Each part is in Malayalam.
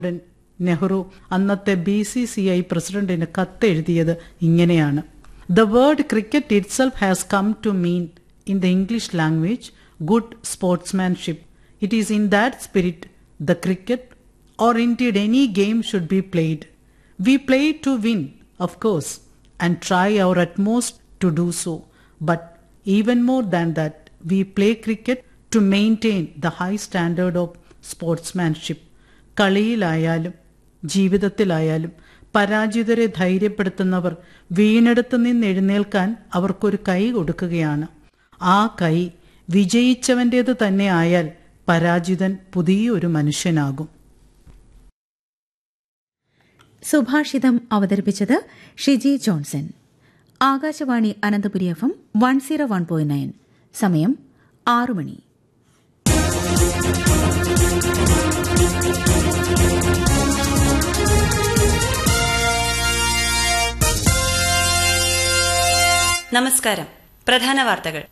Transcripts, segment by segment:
നെഹ്റു അന്നത്തെ ബി സി സി ഐ പ്രസിഡന്റിന് കത്തെഴുതിയത് ഇങ്ങനെയാണ് the word cricket itself has come to mean in the English language good sportsmanship it is in that spirit the cricket or indeed any game should be played. We play to win, of course, and try our utmost to do so. But even more than that, we play cricket to maintain the high standard of sportsmanship. കളിയിലായാലും ജീവിതത്തിലായാലും പരാജിതരെ ധൈര്യപ്പെടുത്തുന്നവർ വീണെടുത്ത് നിന്ന് എഴുന്നേൽക്കാൻ അവർക്കൊരു കൈ കൊടുക്കുകയാണ് ആ കൈ വിജയിച്ചവൻ്റേത് തന്നെ ആയാൽ പരാജിതൻ പുതിയൊരു മനുഷ്യനാകും സുഭാഷിതം അവതരിപ്പിച്ചത് Shiji Johnson Akashvani Ananthapuri F M one zero one point nine സമയം ആറു മണി നമസ്കാരം പ്രധാന വാർത്തകൾ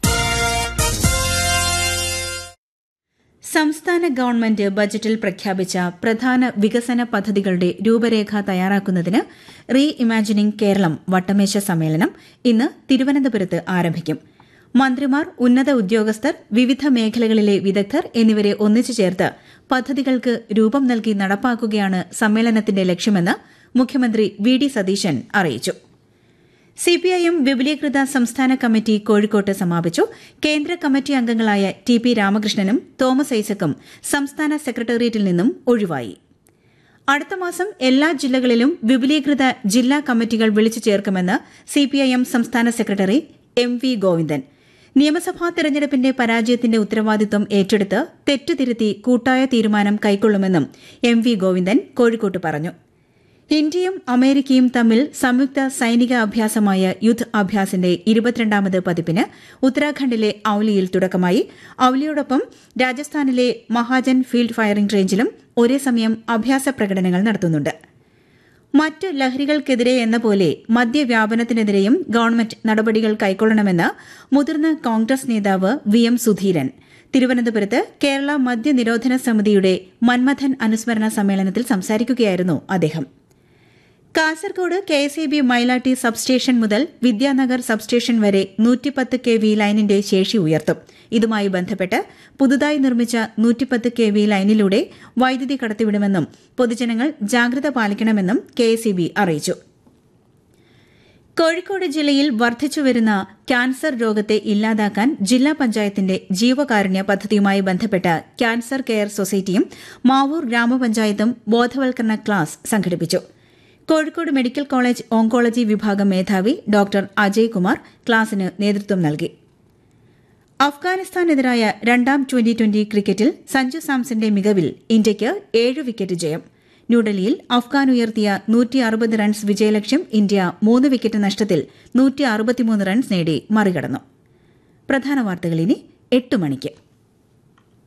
സംസ്ഥാന ഗവൺമെന്റ് ബജറ്റിൽ പ്രഖ്യാപിച്ച പ്രധാന വികസന പദ്ധതികളുടെ രൂപരേഖ തയ്യാറാക്കുന്നതിന് റീ ഇമാജിനിംഗ് കേരളം വട്ടമേശ സമ്മേളനം ഇന്ന് തിരുവനന്തപുരത്ത് ആരംഭിക്കും മന്ത്രിമാർ ഉന്നത ഉദ്യോഗസ്ഥർ വിവിധ മേഖലകളിലെ വിദഗ്ധർ എന്നിവരെ ഒന്നിച്ചു ചേർത്ത് പദ്ധതികൾക്ക് രൂപം നൽകി നടപ്പാക്കുകയാണ് സമ്മേളനത്തിന്റെ ലക്ഷ്യമെന്ന് മുഖ്യമന്ത്രി വി ഡി സതീശൻ അറിയിച്ചു സിപിഐഎം വിപുലീകൃത സംസ്ഥാന കമ്മിറ്റി കോഴിക്കോട്ട് സമാപിച്ചു കേന്ദ്ര കമ്മിറ്റി അംഗങ്ങളായ ടി പി രാമകൃഷ്ണനും തോമസ് ഐസക്കും സംസ്ഥാന സെക്രട്ടേറിയറ്റിൽ നിന്നും ഒഴിവായി അടുത്ത മാസം എല്ലാ ജില്ലകളിലും വിപുലീകൃത ജില്ലാ കമ്മിറ്റികൾ വിളിച്ചു ചേർക്കുമെന്ന് സിപിഐഎം സംസ്ഥാന സെക്രട്ടറി എം വി ഗോവിന്ദൻ നിയമസഭാ തെരഞ്ഞെടുപ്പിന്റെ പരാജയത്തിന്റെ ഉത്തരവാദിത്വം ഏറ്റെടുത്ത് തെറ്റുതിരുത്തി കൂട്ടായ തീരുമാനം കൈക്കൊള്ളുമെന്നും എം വി ഗോവിന്ദൻ കോഴിക്കോട്ട് പറഞ്ഞു ഇന്ത്യയും അമേരിക്കയും തമ്മിൽ സംയുക്ത സൈനിക അഭ്യാസമായ യുദ്ധ് അഭ്യാസിന്റെ ഇരുപത്തിരണ്ടാമത് പതിപ്പിന് ഉത്തരാഖണ്ഡിലെ ഔലിയിൽ തുടക്കമായി ഔലിയോടൊപ്പം രാജസ്ഥാനിലെ മഹാജൻ ഫീൽഡ് ഫയറിംഗ് റേഞ്ചിലും ഒരേ സമയം അഭ്യാസ പ്രകടനങ്ങൾ നടത്തുന്നുണ്ട് മറ്റ് ലഹരികൾക്കെതിരെ എന്ന പോലെ മദ്യവ്യാപനത്തിനെതിരെയും ഗവൺമെന്റ് നടപടികൾ കൈക്കൊള്ളണമെന്ന് മുതിർന്ന കോൺഗ്രസ് നേതാവ് വി എം സുധീരൻ തിരുവനന്തപുരത്ത് കേരള മദ്യനിരോധന സമിതിയുടെ മന്മഥൻ അനുസ്മരണ സമ്മേളനത്തിൽ സംസാരിക്കുകയായിരുന്നു അദ്ദേഹം Kasaragod K S E B Mylatty substation മുതൽ വിദ്യാനഗർ സബ്സ്റ്റേഷൻ വരെ നൂറ്റിപ്പത്ത് കെ വി ലൈനിന്റെ ശേഷി ഉയർത്തും ഇതുമായി ബന്ധപ്പെട്ട് പുതുതായി നിർമ്മിച്ച നൂറ്റിപ്പത്ത് കെ വി ലൈനിലൂടെ വൈദ്യുതി കടത്തിവിടുമെന്നും പൊതുജനങ്ങൾ ജാഗ്രത പാലിക്കണമെന്നും കെ എസ് ഇ ബി അറിയിച്ചു കോഴിക്കോട് ജില്ലയിൽ വർദ്ധിച്ചുവരുന്ന ക്യാൻസർ രോഗത്തെ ഇല്ലാതാക്കാൻ ജില്ലാ പഞ്ചായത്തിന്റെ ജീവകാരുണ്യ പദ്ധതിയുമായി ബന്ധപ്പെട്ട ക്യാൻസർ കെയർ സൊസൈറ്റിയും മാവൂർ ഗ്രാമപഞ്ചായത്തും ബോധവൽക്കരണ ക്ലാസ് സംഘടിപ്പിച്ചു കോഴിക്കോട് മെഡിക്കൽ കോളേജ് ഓങ്കോളജി വിഭാഗം മേധാവി ഡോക്ടർ അജയ് കുമാർ ക്ലാസിന് നേതൃത്വം നൽകി അഫ്ഗാനിസ്ഥാനെതിരായ രണ്ടാം ട്വന്റി ട്വന്റി ക്രിക്കറ്റിൽ സഞ്ജു സാംസന്റെ മികവിൽ ഇന്ത്യയ്ക്ക് ഏഴ് വിക്കറ്റ് ജയം ന്യൂഡൽഹിയിൽ അഫ്ഗാൻ ഉയർത്തിയ നൂറ്റി അറുപത് റൺസ് വിജയലക്ഷ്യം ഇന്ത്യ മൂന്ന് വിക്കറ്റ് നഷ്ടത്തിൽ നൂറ്റി അറുപത്തിമൂന്ന് റൺസ് നേടി മറികടന്നു പ്രധാന വാർത്തകൾ ഇനി എട്ട് മണിക്ക്